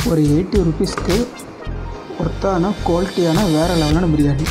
ஒரு எயிட்டி ருபீஸ்க்கு ஒர்த்தான குவாலிட்டியான வேறு லெவலான பிரியாணி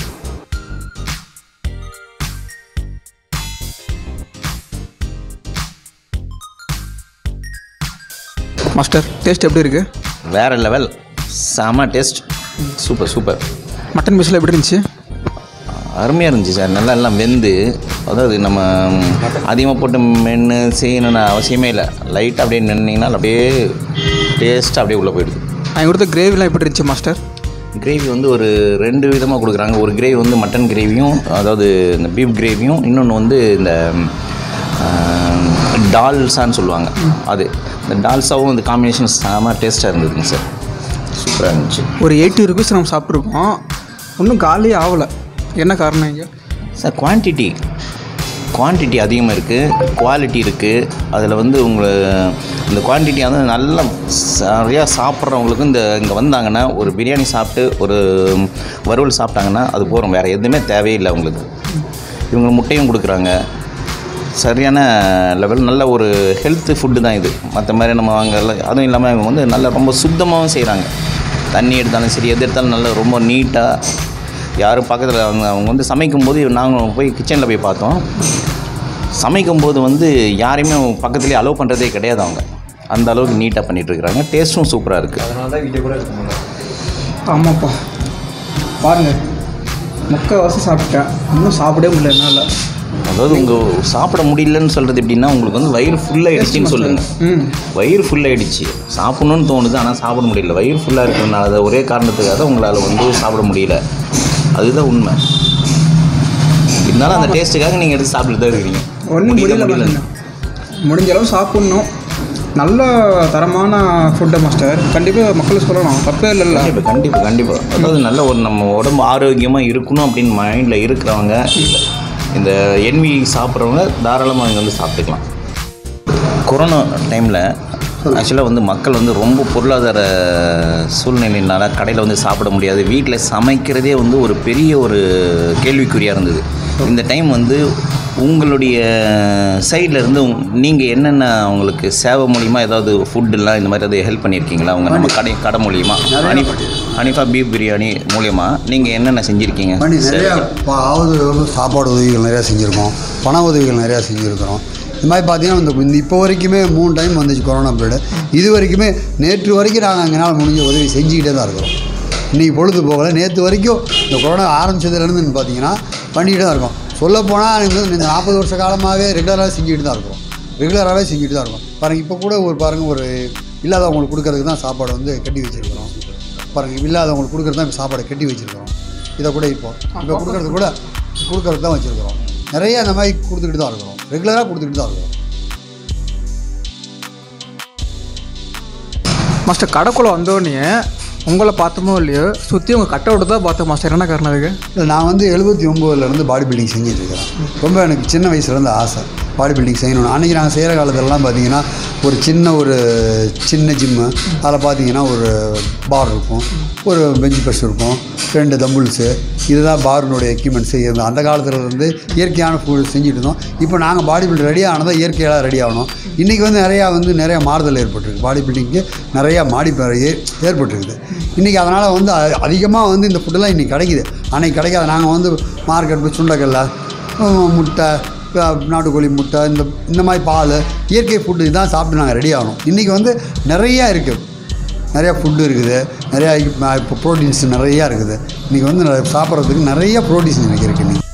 மாஸ்டர் டேஸ்ட் எப்படி இருக்குது வேறு லெவல் செம டேஸ்ட் சூப்பர் சூப்பர் மட்டன் பீஸில் எப்படி இருந்துச்சு அருமையாக இருந்துச்சு சார் நல்லா எல்லாம் வெந்து அதாவது நம்ம அதிகமாக போட்டு மென்று செய்யணும்னு அவசியமே இல்லை லைட்டாக அப்படியே நின்னீங்கன்னா அப்படியே டேஸ்ட்டாக அப்படியே உள்ளே போயிடுது அவங்க கொடுத்த கிரேவிலாம் எப்படி இருந்துச்சு மாஸ்டர் கிரேவி வந்து ஒரு ரெண்டு விதமாக கொடுக்குறாங்க ஒரு கிரேவி வந்து மட்டன் கிரேவியும் அதாவது இந்த பீஃப் கிரேவியும் இன்னொன்று வந்து இந்த ஆஹ், டால்ஸான்னு சொல்லுவாங்க அது இந்த டால்ஸாவும் இந்த காம்பினேஷன் செம டேஸ்ட்டாக இருந்ததுங்க சார் சூப்பராக இருந்துச்சு ஒரு எயிட்டி ருபீஸ் நம்ம சாப்பிட்ருக்கோம் இன்னும் காலியே ஆகலை என்ன காரணம் இங்கே சார் குவான்டிட்டி குவான்டிட்டி அதிகமாக இருக்குது குவாலிட்டி இருக்குது அதில் வந்து உங்களை இந்த குவான்டிட்டி வந்து நல்லா சரியாக சாப்பிட்றவங்களுக்கு இந்த இங்கே வந்தாங்கன்னா ஒரு பிரியாணி சாப்பிட்டு ஒரு வறுவல் சாப்பிட்டாங்கன்னா அது போகிறோம் வேறு எதுவுமே தேவையில்லை அவங்களுக்கு இவங்க முட்டையும் கொடுக்குறாங்க சரியான லெவல் நல்ல ஒரு ஹெல்த் ஃபுட்டு தான் இது மற்ற மாதிரி நம்ம வாங்க அதுவும் இல்லாமல் இவங்க வந்து நல்லா ரொம்ப சுத்தமாகவும் செய்கிறாங்க தண்ணி எடுத்தாலும் சரி எது எடுத்தாலும் நல்லா ரொம்ப நீட்டாக யாரும் பக்கத்தில் அவங்க அவங்க வந்து சமைக்கும்போது நாங்கள் போய் கிச்சனில் போய் பார்த்தோம் சமைக்கும்போது வந்து யாரையுமே பக்கத்துலேயே அலோவ் பண்ணுறதே கிடையாது அவங்க அந்த அளவுக்கு நீட்டாக பண்ணிகிட்ருக்குறாங்க டேஸ்ட்டும் சூப்பராக இருக்குது ஆமாப்பா பாருங்கள் முக்கால்வாசி சாப்பிட்டேன் இன்னும் சாப்பிடவே முடியல என்னால் அதாவது உங்கள் சாப்பிட முடியலன்னு சொல்கிறது எப்படின்னா உங்களுக்கு வந்து வயிறு ஃபுல்லாகிடுச்சின்னு சொல்லுங்கள் ம் வயிறு ஃபுல்லாகிடுச்சு சாப்பிடணும்னு தோணுது ஆனால் சாப்பிட முடியல வயிறு ஃபுல்லாக இருக்கிறதுனால அது ஒரே காரணத்துக்காக உங்களால் வந்து சாப்பிட முடியல அதுதான் உண்மை இருந்தாலும் அந்த டேஸ்ட்டுக்காக நீங்கள் எடுத்து சாப்பிட்டு தான் இருக்கிறீங்க ஒன்றும் முடியல முடியல முடியல பாருங்க. முடிஞ்ச அளவு சாப்பிட்ணும் நல்ல தரமான ஃபுட்டை மாஸ்டர் கண்டிப்பாக மக்களுக்கு சொல்லணும் தப்பே இல்லைல்ல கண்டிப்பாக கண்டிப்பாக கண்டிப்பாக அதாவது நல்ல ஒரு நம்ம உடம்பு ஆரோக்கியமாக இருக்கணும் அப்படின்னு மைண்டில் இருக்கிறவங்க இந்த என்வி சாப்பிட்றவங்க தாராளமாக இங்கே வந்து சாப்பிட்டுக்கலாம் கொரோனா டைமில் ஆக்சுவலாக வந்து மக்கள் வந்து ரொம்ப பொருளாதார சூழ்நிலையினால கடையில் வந்து சாப்பிட முடியாது வீட்டில் சமைக்கிறதே வந்து ஒரு பெரிய ஒரு கேள்விக்குறியாக இருந்தது இந்த டைம் வந்து உங்களுடைய சைடில் இருந்து நீங்கள் என்னென்ன அவங்களுக்கு சேவை மூலிமா ஏதாவது ஃபுட்டுலாம் இந்த மாதிரி ஏதாவது ஹெல்ப் பண்ணியிருக்கீங்களா அவங்க நம்ம கடை கடை மூலியமா ஹனி ஹனிஃபா பீஃப் பிரியாணி மூலியமா நீங்கள் என்னென்ன செஞ்சுருக்கீங்க பண்ணி நிறையா பா- ஆவது வந்து சாப்பாடு உதவிகள் நிறையா செஞ்சுருக்கோம் பண உதவிகள் நிறையா செஞ்சுருக்கிறோம் இந்த மாதிரி பார்த்தீங்கன்னா இந்த இந்த இப்போ வரைக்குமே மூணு டைம் வந்துச்சு கொரோனா பீரியடு இது வரைக்குமே நேற்று வரைக்கும் நாங்கள் எங்களால் முடிஞ்ச உதவி செஞ்சுக்கிட்டே தான் இருக்கிறோம் இன்றைக்கி பொழுது போகலை நேற்று வரைக்கும் இந்த கொரோனா ஆரம்பிச்சதுலேருந்து பார்த்தீங்கன்னா பண்ணிக்கிட்டே தான் இருக்கோம் சொல்லப்போனால் இந்த இந்த நாற்பது வருஷ காலமாகவே ரெகுலராக செஞ்சுக்கிட்டு தான் இருக்கோம் ரெகுலராகவே செஞ்சுட்டு தான் இருக்கோம் பாருங்கள் இப்போ கூட ஒரு பாருங்கள் ஒரு இல்லாதவங்களுக்கு கொடுக்கறதுக்கு தான் சாப்பாடு வந்து கட்டி வச்சுருக்கிறோம் பாருங்கள் இல்லாதவங்களுக்கு கொடுக்கறது தான் சாப்பாடை கட்டி வச்சுருக்கிறோம் இதை கூட இப்போ இப்போ கொடுக்கறது கூட கொடுக்கறது தான் வச்சுருக்கிறோம் நிறைய அந்த மாதிரி கொடுத்துக்கிட்டு தான் இருக்கிறோம் ரெகுலராக கொடுத்துக்கிட்டு தான் இருக்கிறோம் மாஸ்டர் கடைக்குள்ளே வந்தோடனே உங்களை பார்த்தோமோ இல்லையோ சுற்றி உங்கள் கட்டை விட்டு தான் பார்த்தோம் மாஸ்டர் என்ன காரணம் அதுக்கு இல்லை நான் வந்து எழுபத்தி ஒம்போதுலேருந்து பாடி பில்டிங் செஞ்சுட்டு இருக்கிறேன் ரொம்ப எனக்கு சின்ன வயசுலேருந்து ஆசை பாடி பில்டிங் செய்யணும் அன்றைக்கி நாங்கள் செய்கிற காலத்துலலாம் பார்த்தீங்கன்னா ஒரு சின்ன ஒரு சின்ன ஜிம்மு அதில் பார்த்தீங்கன்னா ஒரு பார் இருக்கும் ஒரு பெஞ்ச் ப்ரெஸ் இருக்கும் ரெண்டு தம்புல்ஸு இதுதான் பாரினுடைய எக்யூப்மெண்ட்ஸு இருந்தோம் அந்த காலத்துல இருந்து இயற்கையான ஃபுட் செஞ்சுட்டு இருந்தோம் இப்போ நாங்கள் பாடி பில்டர் ரெடி ஆனதாக இயற்கையாக ரெடி ஆகணும் இன்றைக்கி வந்து நிறையா வந்து நிறையா மாறுதல் ஏற்பட்டிருக்கு பாடி பில்டிங்க்கு நிறையா மாடி ப- ஏ- ஏற்பட்டிருக்குது இன்றைக்கி அதனால் வந்து அதிகமாக வந்து இந்த ஃபுட்டெல்லாம் இன்றைக்கி கிடைக்குது அன்றைக்கி கிடைக்காது நாங்கள் வந்து மார்க்கெட் போய் சுண்டக்கல்ல உம், முட்டை அஹ், நாட்டுக்கோழி முட்டை இந்த இந்த மாதிரி பால் இயற்கை ஃபுட்டு இதான் சாப்பிட்டு நாங்கள் ரெடி ஆகணும் இன்றைக்கி வந்து நிறையா இருக்குது நிறையா ஃபுட்டு இருக்குது நிறையா இப்போ ப்ரோட்டீன்ஸ் நிறையா இருக்குது இன்றைக்கி வந்து நிறைய சாப்பிட்றதுக்கு நிறைய ப்ரோட்டீன்ஸ் இன்றைக்கி இருக்குது இன்றைக்கி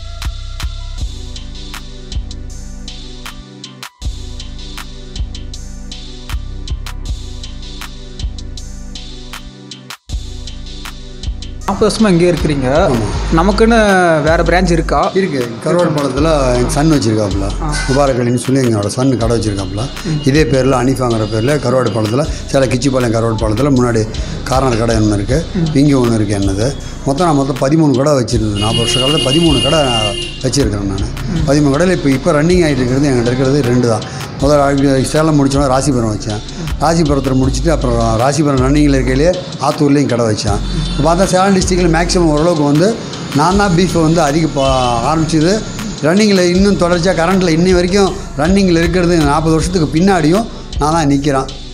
நாற்பது வருஷமாக இங்கே இருக்கிறீங்க நமக்குன்னு வேறு பிரான்ச் இருக்கா இருக்குது கருவாடு பாலத்தில் எங்கள் சன் வச்சுருக்காப்புல முபாரக்கலின்னு சொல்லி எங்களோட சன் கடை வச்சுருக்காப்புல இதே பேரில் அனிஃபாங்கிற பேரில் கருவாடு பாலத்தில் சில கிச்சிப்பாளையம் கருவாடு பாலத்தில் முன்னாடி கார்னர் கடை ஒன்று இருக்குது இங்கே ஒன்று இருக்குது என்னது மொத்தம் நான் மொத்தம் பதிமூணு கடை வச்சுருந்தேன் நாற்பது வருஷ காலத்தில் பதிமூணு கடை வச்சுருக்கிறேன் நான் பதிமூணு கடையில் இப்போ இப்போ ரன்னிங் ஆகிட்டு இருக்கிறது எங்கிட்ட இருக்கிறது ரெண்டு தான் முதல்ல சேலம் முடிச்சோன்னா ராசிபுரம் வச்சேன் ராசிபுரத்தில் முடிச்சுட்டு அப்புறம் ராசிபுரம் ரன்னிங்கில் இருக்கையிலே ஆத்தூர்லேயும் கடை வச்சேன் இப்போ பார்த்தா சேலம் டிஸ்ட்ரிக்டில் மேக்ஸிமம் ஓரளவுக்கு வந்து நான் தான் பீஃபை வந்து அதிக பா- ஆரம்பிச்சது ரன்னிங்கில் இன்னும் தொடர்ச்சியாக கரண்ட்டில் இன்னி வரைக்கும் ரன்னிங்கில் இருக்கிறது நாற்பது வருஷத்துக்கு பின்னாடியும் நான் தான் நிற்கிறேன்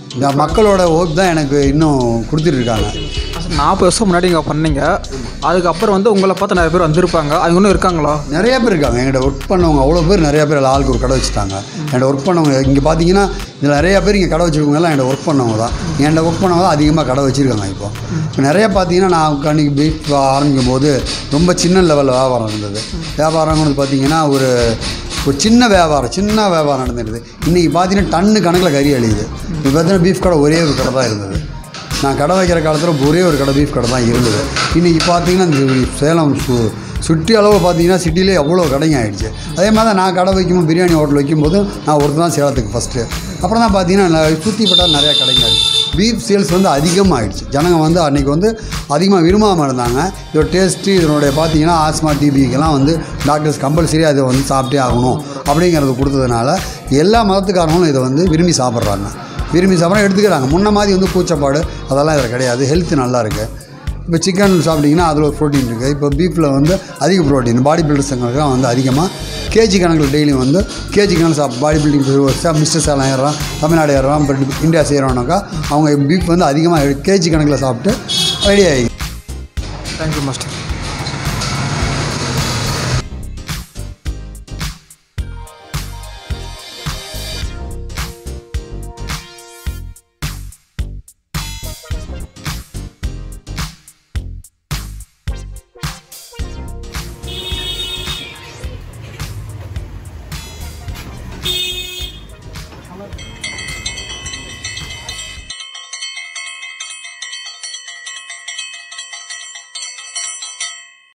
இந்த மக்களோட ஓப் தான் எனக்கு இன்னும் கொடுத்துட்டு இருக்காங்க நாற்பது வருஷம் முன்னாடி இங்கே பண்ணீங்க அதுக்கப்புறம் வந்து உங்களை பார்த்து நிறைய பேர் வந்திருப்பாங்க அவங்க இன்னும் இருக்காங்களா நிறைய பேர் இருக்காங்க என்கிட்ட ஒர்க் பண்ணவங்க அவ்வளோ பேர் நிறைய பேர் ஆளுக்கு ஒரு கடை வச்சுட்டாங்க என்கிட்ட ஒர்க் பண்ணவங்க இங்கே பார்த்தீங்கன்னா இதில் நிறைய பேர் இங்கே கடை வச்சுருக்கவங்க எல்லாம் என்கிட்ட ஒர்க் பண்ணவங்க தான் என்கிட்ட ஒர்க் பண்ணவங்க தான் அதிகமாக கடை வச்சுருக்காங்க இப்போ இப்போ நிறைய பார்த்தீங்கன்னா நான் அன்றைக்கி பீஃப் ஆரம்பிக்கும் போது ரொம்ப சின்ன லெவலில் வியாபாரம் இருந்தது வியாபாரங்கிறது பார்த்தீங்கன்னா ஒரு ஒரு சின்ன வியாபாரம் சின்ன வியாபாரம் நடந்துருது இன்றைக்கி பார்த்தீங்கன்னா டன்னு கணக்கில் கறி அழியுது இப்போ பார்த்தீங்கன்னா பீஃப் கடை ஒரே ஒரு கடை தான் இருந்தது நான் கடை வைக்கிற காலத்தில் ஒரே ஒரு கடை பீஃப் கடை தான் இருந்தது இன்றைக்கி பார்த்தீங்கன்னா இந்த சேலம் சு சுற்றி அளவு பார்த்தீங்கன்னா சிட்டிலே எவ்வளோ கடைங்க ஆயிடுச்சு அதே மாதிரி தான் நான் கடை வைக்கும்போது பிரியாணி ஹோட்டல் வைக்கும்போது நான் ஒருத்தர் தான் சேலத்துக்கு ஃபஸ்ட்டு அப்புறம் தான் பார்த்தீங்கன்னா சுற்றி பட்டால் நிறையா கடைங்க ஆயிடுச்சு பீஃப் சேல்ஸ் வந்து அதிகமாகிடுச்சு ஜனங்க வந்து அன்றைக்கி வந்து அதிகமாக விரும்பாமல் இருந்தாங்க இதோட டேஸ்ட்டு இதனுடைய பார்த்தீங்கன்னா ஆஸ்மா டிபிக்கெல்லாம் வந்து டாக்டர்ஸ் கம்பல்சரி அதை வந்து சாப்பிட்டே ஆகணும் அப்படிங்கிறது கொடுத்ததுனால எல்லா மதத்துக்காரங்களும் இதை வந்து விரும்பி சாப்பிட்றாங்க விரும்பி சாப்பிட்றா எடுத்துக்கிறாங்க முன்ன மாதிரி வந்து கூச்சப்பாடு அதெல்லாம் இதில் கிடையாது ஹெல்த் நல்லா இருக்குது இப்போ சிக்கன் சாப்பிட்டிங்கன்னா அதில் ஒரு ப்ரோட்டீன் இருக்குது இப்போ பீஃபில் வந்து அதிக ப்ரோட்டீன் பாடி பில்டர்ஸுங்களுக்குலாம் வந்து அதிகமாக கேஜி கணக்கில் டெய்லியும் வந்து கேஜி கணக்கில் சாப் body building mister Salem ஏறுறான் Tamil Nadu ஏறுறான் but India செய்கிறோன்னாக்கா அவங்க பீஃப் வந்து அதிகமாக கேஜி கணக்கில் சாப்பிட்டு ரெடி ஆகி தேங்க்யூ மாஸ்டர்